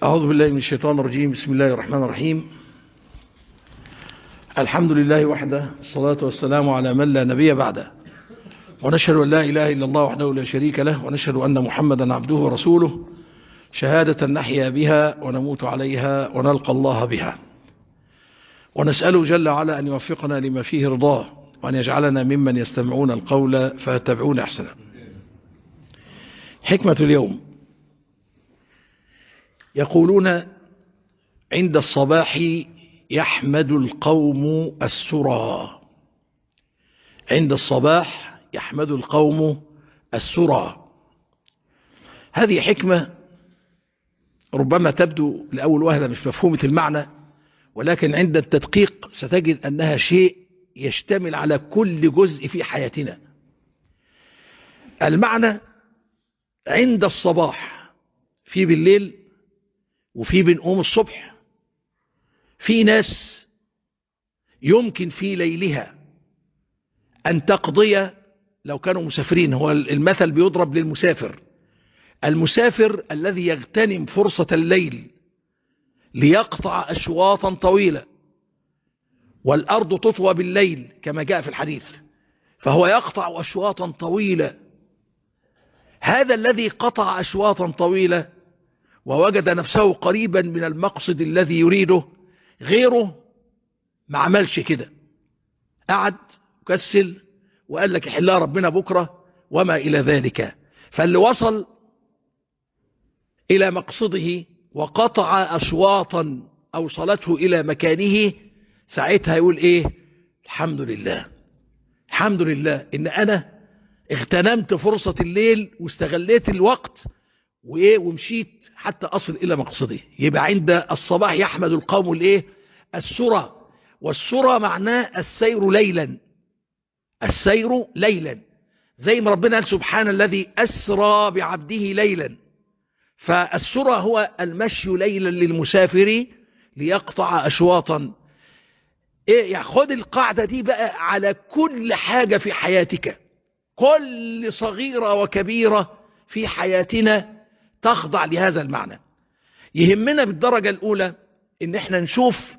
أعوذ بالله من الشيطان الرجيم بسم الله الرحمن الرحيم الحمد لله وحده الصلاة والسلام على من لا نبي بعده ونشهد أن لا إله إلا الله وحده لا شريك له ونشهد أن محمدا عبده ورسوله شهادة نحيا بها ونموت عليها ونلقى الله بها ونسأله جل وعلا أن يوفقنا لما فيه رضاه وأن يجعلنا ممن يستمعون القول فيتبعون أحسنه حكمة اليوم يقولون عند الصباح يحمد القوم السرى عند الصباح يحمد القوم السرى هذه حكمة ربما تبدو لأول وهلة مش مفهومة المعنى ولكن عند التدقيق ستجد أنها شيء يشتمل على كل جزء في حياتنا المعنى عند الصباح في بالليل وفي بنقوم الصبح في ناس يمكن في ليلها أن تقضي لو كانوا مسافرين هو المثل بيضرب للمسافر المسافر الذي يغتنم فرصة الليل ليقطع أشواطا طويلة والأرض تطوى بالليل كما جاء في الحديث فهو يقطع أشواطا طويلة هذا الذي قطع أشواطا طويلة ووجد نفسه قريبا من المقصد الذي يريده غيره ما عملش كده قعد وكسل وقال لك يحلها ربنا بكرة وما إلى ذلك فاللي وصل إلى مقصده وقطع أشواطا أوصلته إلى مكانه ساعتها يقول إيه الحمد لله الحمد لله إن أنا اغتنمت فرصة الليل واستغليت الوقت وإيه ومشيت حتى أصل إلى مقصدي يبقى عند الصباح يحمد القوم الإيه السرى والسرى معناه السير ليلا السير ليلا زي ما ربنا قال سبحان الذي أسرى بعبده ليلا فالسرى هو المشي ليلا للمسافر ليقطع أشواطا إيه يعني خد القاعدة دي بقى على كل حاجة في حياتك كل صغيرة وكبيرة في حياتنا تخضع لهذا المعنى يهمنا بالدرجة الأولى إن احنا نشوف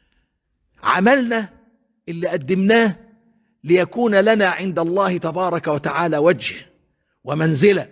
عملنا اللي قدمناه ليكون لنا عند الله تبارك وتعالى وجه ومنزلة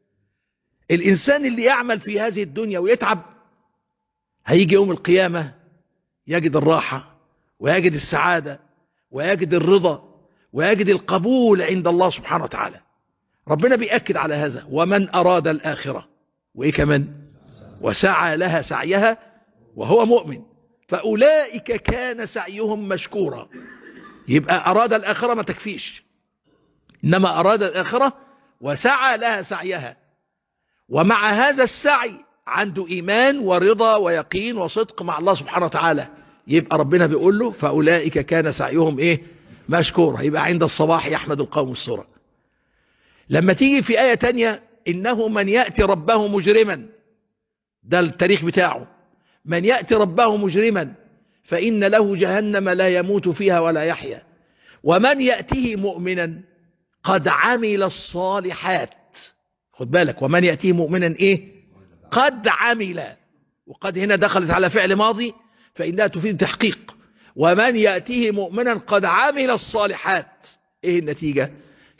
الإنسان اللي يعمل في هذه الدنيا ويتعب هيجي يوم القيامة يجد الراحة ويجد السعادة ويجد الرضا ويجد القبول عند الله سبحانه وتعالى ربنا بيأكد على هذا ومن أراد الآخرة وإيه كمان وسعى لها سعيها وهو مؤمن فأولئك كان سعيهم مشكورا يبقى أراد الآخرة ما تكفيش إنما أراد الآخرة وسعى لها سعيها ومع هذا السعي عنده إيمان ورضا ويقين وصدق مع الله سبحانه وتعالى يبقى ربنا بيقول له فأولئك كان سعيهم إيه مشكورا يبقى عند الصباح يحمد القوم السورة لما تيجي في آية تانية إنه من يأتي ربه مجرما ده التاريخ بتاعه من يأتي ربه مجرما فإن له جهنم لا يموت فيها ولا يحيا ومن يأتيه مؤمنا قد عمل الصالحات خد بالك ومن يأتيه مؤمنا إيه قد عمل وقد هنا دخلت على فعل ماضي فإنها تفيد تحقيق ومن يأتيه مؤمنا قد عمل الصالحات إيه النتيجة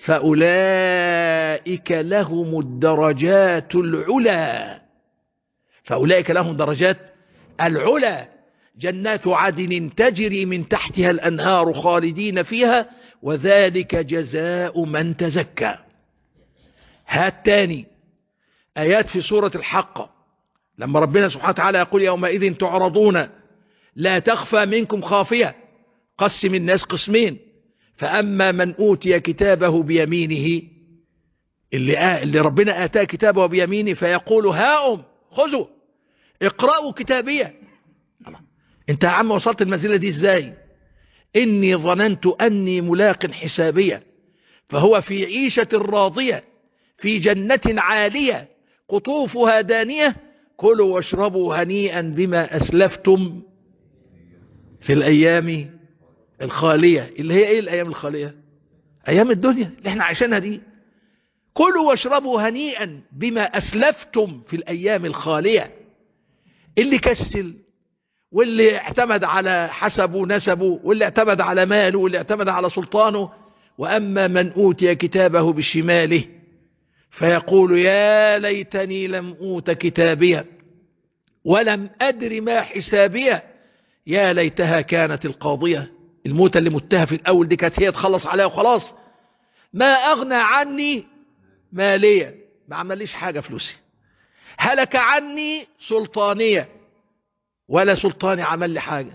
فأولئك لهم الدرجات العلا فأولئك لهم درجات العلا جنات عدن تجري من تحتها الأنهار خالدين فيها وذلك جزاء من تزكى هات تاني آيات في سورة الحق لما ربنا سبحانه وتعالى يقول يومئذ تعرضون لا تخفى منكم خافية قسم الناس قسمين فأما من أوتي كتابه بيمينه اللي, آه اللي ربنا آتاه كتابه بيمينه فيقول هاؤم خذوا اقرأوا كتابية انت يا عم وصلت المنزلة دي ازاي إني ظننت أني ملاق حسابية فهو في عيشة راضية في جنة عالية قطوفها دانية كلوا واشربوا هنيئا بما أسلفتم في الأيام الخالية اللي هي ايه الأيام الخالية أيام الدنيا اللي احنا عايشينها دي كلوا واشربوا هنيئا بما أسلفتم في الأيام الخالية اللي كسل واللي اعتمد على حسبه نسبه واللي اعتمد على ماله واللي اعتمد على سلطانه وأما من أوتي كتابه بشماله فيقول يا ليتني لم أوت كتابيه ولم أدر ما حسابيه يا ليتها كانت القاضية الموتة اللي متها في الأول دي كانت هي تخلص عليها وخلاص ما أغنى عني مالية ما عمليش حاجة فلوسي هلك عني سلطانية ولا سلطاني عمل لي حاجة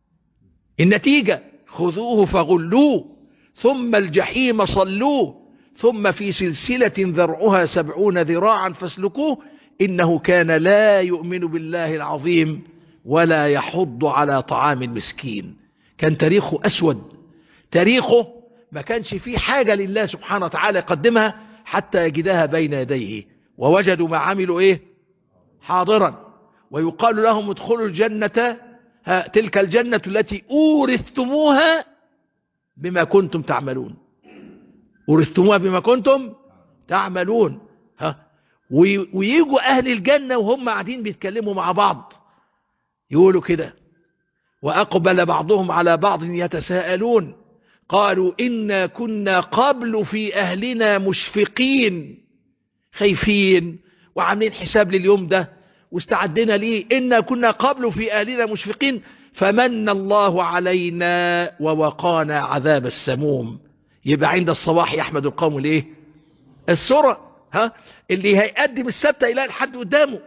النتيجة خذوه فغلوه ثم الجحيم صلوه ثم في سلسلة ذرعها سبعون ذراعا فاسلكوه إنه كان لا يؤمن بالله العظيم ولا يحض على طعام المسكين كان تاريخه أسود تاريخه ما كانش فيه حاجة لله سبحانه وتعالى يقدمها حتى يجدها بين يديه ووجدوا ما عملوا إيه حاضرا ويقال لهم ادخلوا الجنة ها تلك الجنة التي أورثتموها بما كنتم تعملون أورثتموها بما كنتم تعملون ها ويجوا أهل الجنة وهم قاعدين بيتكلموا مع بعض يقولوا كده وأقبل بعضهم على بعض يتساءلون قالوا إنا كنا قبل في أهلنا مشفقين خايفين وعاملين حساب لليوم ده واستعدنا ليه إنا كنا قبل في أهلنا مشفقين فمن الله علينا ووقانا عذاب السموم يبقى عند الصباح يحمد القوم ليه السرة ها اللي هيقدم السبتة إلى الحد قدامه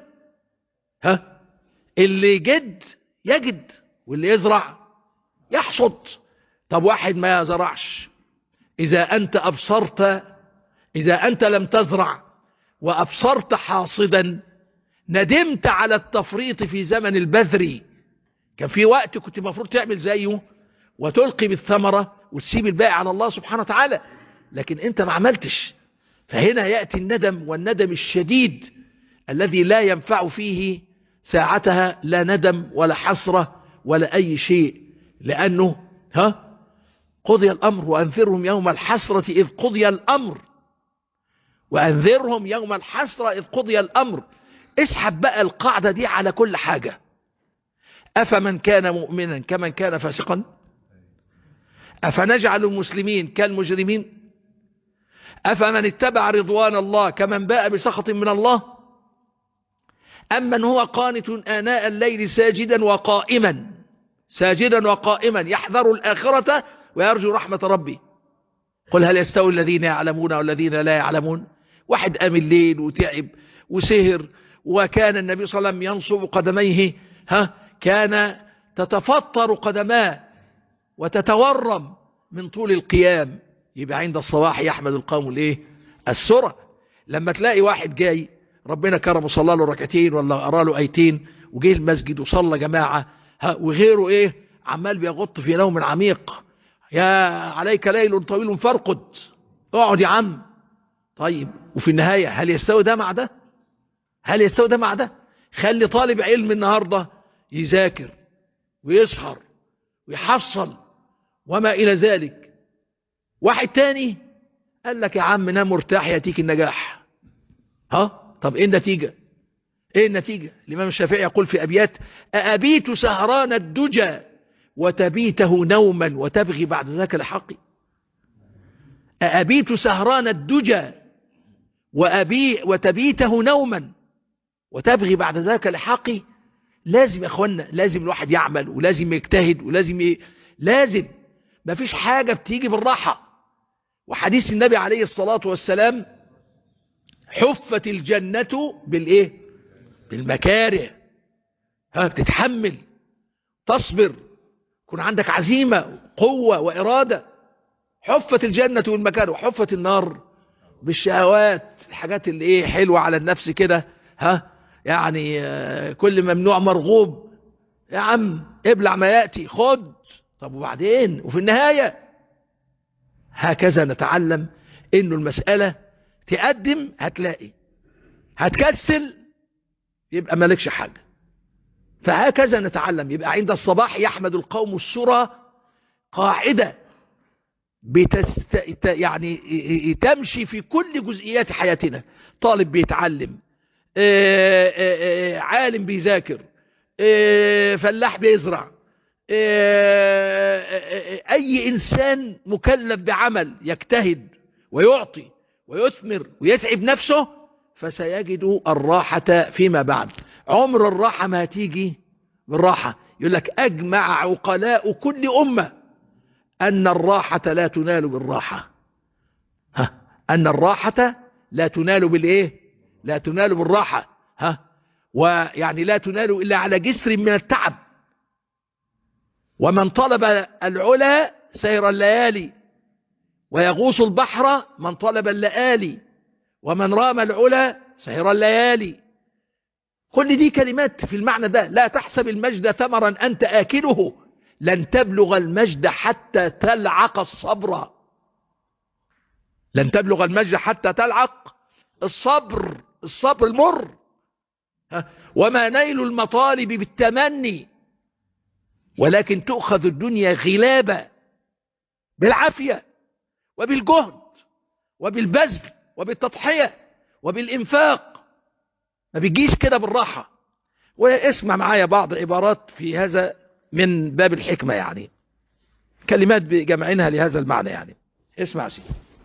ها اللي جد يجد واللي يزرع يحصد طب واحد ما زرعش إذا أنت أبصرت إذا أنت لم تزرع وأبصرت حاصدا ندمت على التفريط في زمن البذر كان في وقت كنت المفروض تعمل زيه وتلقي بالثمرة وتسيب الباقي على الله سبحانه وتعالى لكن انت ما عملتش فهنا يأتي الندم والندم الشديد الذي لا ينفع فيه ساعتها لا ندم ولا حسرة ولا أي شيء لأنه ها قضي الأمر وأنذرهم يوم الحسرة إذ قضي الأمر وأنذرهم يوم الحسرة إذ قضي الأمر اسحب بقى القاعدة دي على كل حاجة أفمن كان مؤمنا كمن كان فاسقا أفنجعل المسلمين كالمجرمين أفمن اتبع رضوان الله كمن باء بسخط من الله أمن هو قانت آناء الليل ساجدا وقائما ساجدا وقائما يحذر الآخرة ويرجو رحمة ربي قل هل يستوي الذين يعلمون والذين لا يعلمون واحد قام الليل وتعب وسهر وكان النبي صلى الله عليه وسلم ينصب قدميه ها كان تتفطر قدماه وتتورم من طول القيام يبقى عند الصباح يحمد القوم الايه السرة لما تلاقي واحد جاي ربنا كرمه صلى له ركعتين ولا قرا له ايتين وجه المسجد وصلى جماعة ها وغيره ايه عمال بيغط في نوم عميق يا عليك ليل طويل فارقد اقعد يا عم طيب وفي النهاية هل يستوي ده مع ده هل يستوي ده مع ده خلي طالب علم النهاردة يذاكر ويسهر ويحصل وما إلى ذلك واحد تاني قال لك يا عم نام مرتاح يأتيك النجاح ها طب ايه النتيجة ايه النتيجة الإمام الشافعي يقول في أبيات أأبيت سهران الدجى وتبيته نوما وتبغي بعد ذاك الحق أأبيت سهران الدجى وأبي وتبيته نوما وتبغي بعد ذاك الحق لازم يا اخوانا لازم الواحد يعمل ولازم يجتهد ولازم ي... لازم ما فيش حاجة بتيجي بالراحة وحديث النبي عليه الصلاة والسلام حفت الجنة بالايه بالمكاره ها بتتحمل تصبر يكون عندك عزيمة قوة وإرادة حفت الجنة بالمكاره وحفت النار بالشهوات الحاجات اللي ايه حلوة على النفس كده ها يعني كل ممنوع مرغوب يا عم ابلع ما يأتي خد طب وبعدين وفي النهاية هكذا نتعلم انه المسألة تقدم هتلاقي هتكسل يبقى مالكش حاجة فهكذا نتعلم يبقى عند الصباح يحمد القوم السرى قاعدة بتست... يعني تمشي في كل جزئيات حياتنا طالب بيتعلم آآ آآ عالم بيذاكر إيه فلاح بيزرع إيه أي إنسان مكلف بعمل يجتهد ويعطي ويثمر ويتعب نفسه فسيجد الراحة فيما بعد عمر الراحة ما هتيجي بالراحة يقول لك أجمع عقلاء كل أمة أن الراحة لا تنال بالراحة ها أن الراحة لا تنال بالإيه لا تنال بالراحة ها ويعني لا تنال إلا على جسر من التعب ومن طلب العلا سير الليالي ويغوص البحر من طلب اللآلي ومن رام العلا سير الليالي كل دي كلمات في المعنى ده لا تحسب المجد ثمرا أنت آكله لن تبلغ المجد حتى تلعق الصبر لن تبلغ المجد حتى تلعق الصبر الصبر المر وما نيل المطالب بالتمني ولكن تؤخذ الدنيا غلابة بالعافية وبالجهد وبالبذل وبالتضحية وبالإنفاق ما بيجيش كده بالراحة واسمع معايا بعض عبارات في هذا من باب الحكمة يعني كلمات بجمعينها لهذا المعنى يعني اسمع سيدي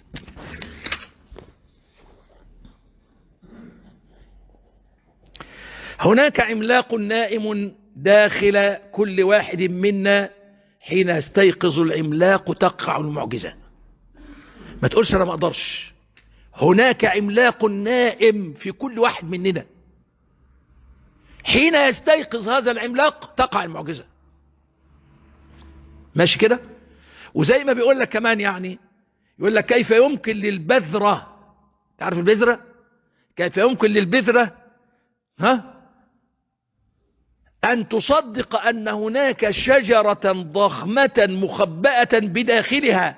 هناك عملاق نائم داخل كل واحد منا حين يستيقظ العملاق تقع المعجزة ما تقولش أنا ما أقدرش هناك عملاق نائم في كل واحد مننا حين يستيقظ هذا العملاق تقع المعجزة ماشي كده وزي ما بيقول لك كمان يعني يقول لك كيف يمكن للبذرة تعرف البذرة كيف يمكن للبذرة ها أن تصدق أن هناك شجرة ضخمة مخبأة بداخلها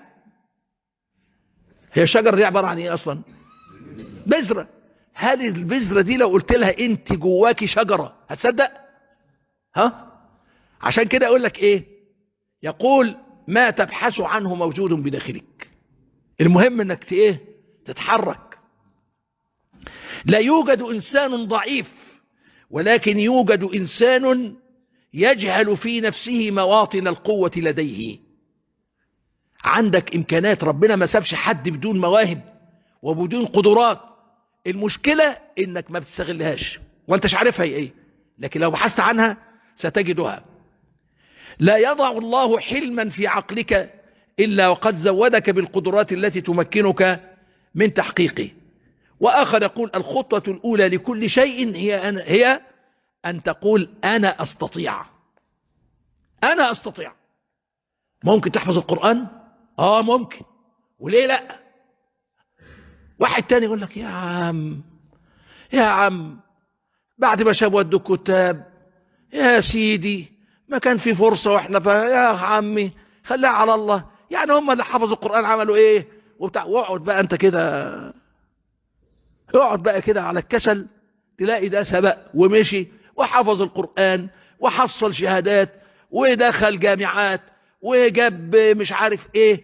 هي الشجرة دي عبارة عن إيه أصلا بذرة هل البذرة دي لو قلت لها أنت جواكي شجرة هتصدق ها عشان كده أقول لك إيه يقول ما تبحث عنه موجود بداخلك المهم أنك إيه تتحرك لا يوجد إنسان ضعيف ولكن يوجد إنسان يجهل في نفسه مواطن القوة لديه عندك إمكانات ربنا ما سابش حد بدون مواهب وبدون قدرات المشكلة إنك ما بتستغلهاش وانتش عارفها هي إيه لكن لو بحثت عنها ستجدها لا يضع الله حلما في عقلك إلا وقد زودك بالقدرات التي تمكنك من تحقيقه وآخر يقول الخطوة الأولى لكل شيء هي أن, هي أن تقول أنا أستطيع أنا أستطيع ممكن تحفظ القرآن آه ممكن وليه لا واحد تاني يقول لك يا عم يا عم بعد ما شاب ودوا الكتاب يا سيدي ما كان في فرصة واحنا فا يا عمي خليها على الله يعني هم اللي حفظوا القرآن عملوا ايه وبتاع واقعد بقى انت كده اقعد بقى كده على الكسل تلاقي ده سبق ومشي وحفظ القرآن وحصل شهادات ودخل جامعات وجاب مش عارف ايه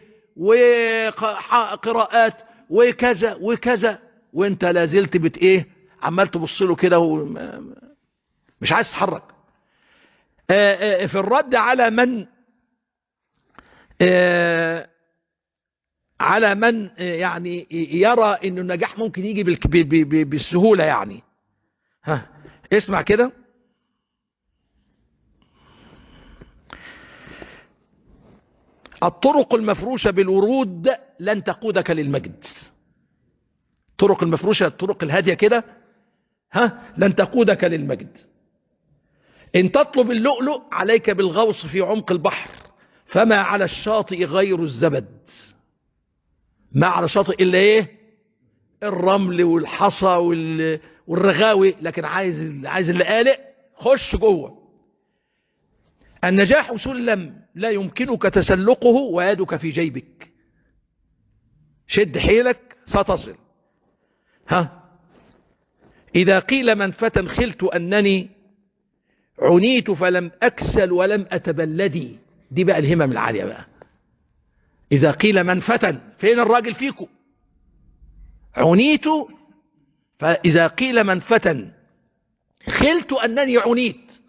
وقراءات وكذا وكذا وانت لازلت بت ايه عمال تبص له كده مش عايز تتحرك في الرد على من على من يعني يرى ان النجاح ممكن يجي بالسهولة يعني ها اسمع كده الطرق المفروشة بالورود لن تقودك للمجد الطرق المفروشة الطرق الهادية كده ها لن تقودك للمجد إن تطلب اللؤلؤ عليك بالغوص في عمق البحر فما على الشاطئ غير الزبد ما على الشاطئ إلا إيه الرمل والحصى والرغاوي لكن عايز عايز اللي قالق خش جوه النجاح سلم لا يمكنك تسلقه ويدك في جيبك شد حيلك ستصل ها إذا قيل من فتى خلت أنني عنيت فلم أكسل ولم أتبلدي دي بقى الهمم العالية بقى إذا قيل من فتن فين الراجل فيكم عنيت فإذا قيل من فتن خلت أنني عنيت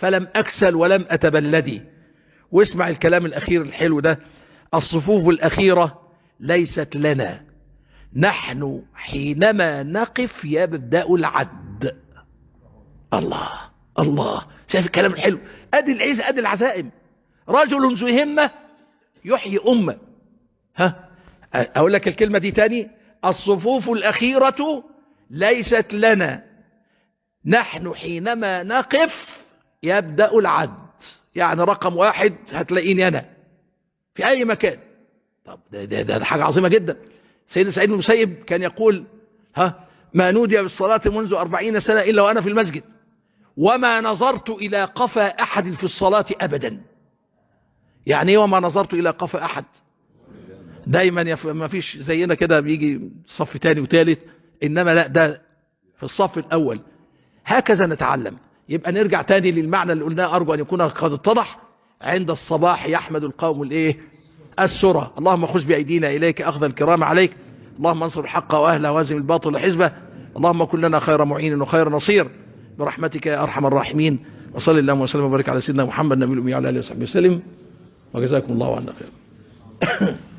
فلم أكسل ولم أتبلدي واسمع الكلام الأخير الحلو ده الصفوف الأخيرة ليست لنا نحن حينما نقف يبدأ العد الله الله شايف الكلام الحلو أدي العز أدي العزائم رجل ذو همة يحيي أمة ها أقول لك الكلمة دي تاني الصفوف الأخيرة ليست لنا نحن حينما نقف يبدأ العد يعني رقم واحد هتلاقيني أنا في أي مكان طب ده, ده, ده, ده حاجة عظيمة جدا سيدنا سعيد بن المسيب كان يقول ها ما نودي بالصلاة منذ أربعين سنة إلا وأنا في المسجد وما نظرت إلى قفا أحد في الصلاة أبدا يعني وما نظرت إلى قفا أحد دايما يف... ما فيش زينا كده بيجي صف تاني وتالت إنما لا ده في الصف الأول هكذا نتعلم يبقى نرجع تاني للمعنى اللي قلناه أرجو أن يكون قد اتضح عند الصباح يحمد القوم الايه السرى اللهم خذ بأيدينا إليك أخذ الكرام عليك اللهم انصر الحق وأهله وازم الباطل حزبه اللهم كن لنا خير معين وخير نصير برحمتك يا أرحم الراحمين وصلى اللهم وسلم وبارك على سيدنا محمد نبي الأمي وعلى آله وصحبه وسلم وجزاكم الله عنا خير